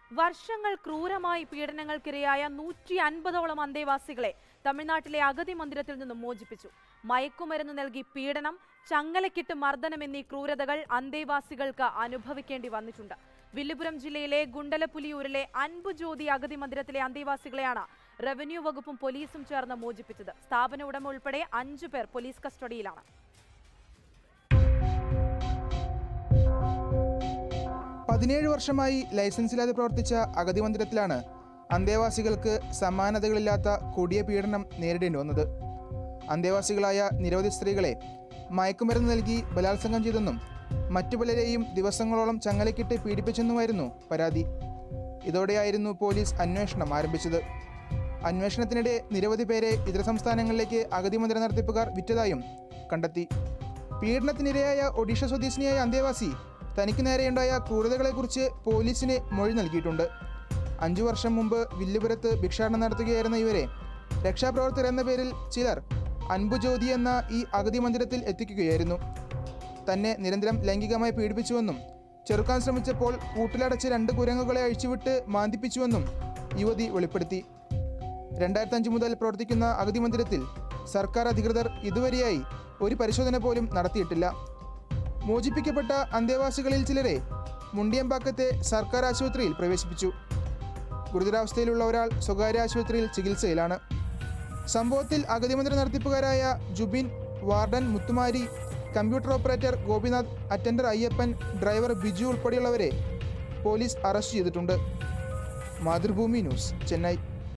വർഷങ്ങൾ ക്രൂരമായി പീഡനങ്ങൾക്കിരയായ നൂറ്റി അൻപതോളം അന്തേവാസികളെ തമിഴ്നാട്ടിലെ അഗതി മന്ദിരത്തിൽ നിന്നും മോചിപ്പിച്ചു മയക്കുമരുന്ന് നൽകി പീഡനം ചങ്ങലക്കിട്ട് മർദ്ദനം എന്നീ ക്രൂരതകൾ അന്തേവാസികൾക്ക് അനുഭവിക്കേണ്ടി വന്നിട്ടുണ്ട് വില്ലുപുരം ജില്ലയിലെ ഗുണ്ടലപുലിയൂരിലെ അൻപു ജ്യോതി അഗതി മന്ദിരത്തിലെ അന്തേവാസികളെയാണ് റവന്യൂ വകുപ്പും പോലീസും ചേർന്ന് മോചിപ്പിച്ചത് സ്ഥാപന ഉടമ ഉൾപ്പെടെ അഞ്ചു പേർ പോലീസ് കസ്റ്റഡിയിലാണ് പതിനേഴ് വർഷമായി ലൈസൻസില്ലാതെ പ്രവർത്തിച്ച അഗതി മന്ദിരത്തിലാണ് അന്തേവാസികൾക്ക് സമാനതകളില്ലാത്ത കൊടിയ പീഡനം നേരിടേണ്ടി വന്നത് അന്തേവാസികളായ നിരവധി സ്ത്രീകളെ മയക്കുമരുന്ന് നൽകി ബലാത്സംഗം ചെയ്തെന്നും മറ്റു പലരെയും ദിവസങ്ങളോളം ചങ്ങലക്കിട്ട് പീഡിപ്പിച്ചെന്നുമായിരുന്നു പരാതി ഇതോടെയായിരുന്നു പോലീസ് അന്വേഷണം ആരംഭിച്ചത് അന്വേഷണത്തിനിടെ നിരവധി പേരെ ഇതര സംസ്ഥാനങ്ങളിലേക്ക് അഗതി മന്ദിര നടത്തിപ്പുകാർ വിറ്റതായും കണ്ടെത്തി പീഡനത്തിനിരയായ ഒഡീഷ സ്വദേശിനിയായ അന്തേവാസി തനിക്ക് നേരെയുണ്ടായ ക്രൂരതകളെക്കുറിച്ച് പോലീസിന് മൊഴി നൽകിയിട്ടുണ്ട് അഞ്ചു വർഷം മുമ്പ് വില്ലുപുരത്ത് ഭിക്ഷാടനം നടത്തുകയായിരുന്ന ഇവരെ രക്ഷാപ്രവർത്തകർ എന്ന പേരിൽ ചിലർ അൻപുജ്യോതി എന്ന ഈ അഗതി മന്ദിരത്തിൽ എത്തിക്കുകയായിരുന്നു തന്നെ നിരന്തരം ലൈംഗികമായി പീഡിപ്പിച്ചുവെന്നും ചെറുക്കാൻ ശ്രമിച്ചപ്പോൾ കൂട്ടിലടച്ച് രണ്ട് കുരങ്ങുകളെ അഴിച്ചുവിട്ട് മാന്തിപ്പിച്ചുവെന്നും യുവതി വെളിപ്പെടുത്തി രണ്ടായിരത്തി അഞ്ച് മുതൽ പ്രവർത്തിക്കുന്ന അഗതി മന്ദിരത്തിൽ സർക്കാർ അധികൃതർ ഇതുവരെയായി ഒരു പരിശോധന പോലും നടത്തിയിട്ടില്ല മോചിപ്പിക്കപ്പെട്ട അന്തേവാസികളിൽ ചിലരെ മുണ്ടിയമ്പാക്കത്തെ സർക്കാർ ആശുപത്രിയിൽ പ്രവേശിപ്പിച്ചു ഗുരുതരാവസ്ഥയിലുള്ള ഒരാൾ സ്വകാര്യ ആശുപത്രിയിൽ ചികിത്സയിലാണ് സംഭവത്തിൽ അഗതി മന്ദിര നടത്തിപ്പുകാരായ Jubin warden Muthumari computer operator Gopinath attender Ayyappan driver Biju ഉൾപ്പെടെയുള്ളവരെ പോലീസ് അറസ്റ്റ് ചെയ്തിട്ടുണ്ട് മാതൃഭൂമി ന്യൂസ് ചെന്നൈ